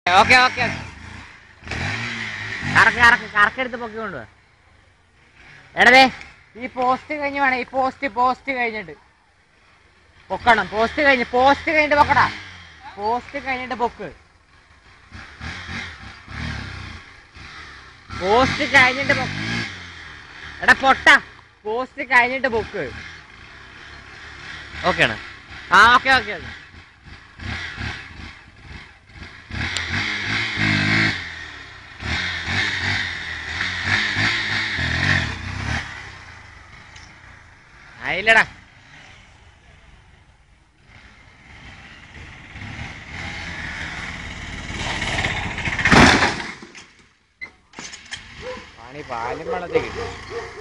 okay okay കറക്ക് കറക്ക് കറക്കെടുത്ത് പൊക്കി കൊണ്ടുവാ എടതേ ഈ പോസ്റ്റ് കഴിഞ്ഞ് വേണം ഈ പോസ്റ്റ് പോസ്റ്റ് കഴിഞ്ഞിട്ട് പൊക്കണം പോസ്റ്റ് കഴിഞ്ഞ് പോസ്റ്റ് കഴിഞ്ഞിട്ട് പൊക്കടാ പോസ്റ്റ് കഴിഞ്ഞിട്ട് പൊക്ക് പോസ്റ്റ് കഴിഞ്ഞിട്ട് പൊക്ക് എടാ പൊട്ട പോസ്റ്റ് കഴിഞ്ഞിട്ട് പൊക്ക് ഓക്കെ ആണ് ആ ഓക്കെ ഓക്കെ ഓക്കെ ആയില്ലടാ പണി പാലും വെള്ളത്തിൽ കിട്ടും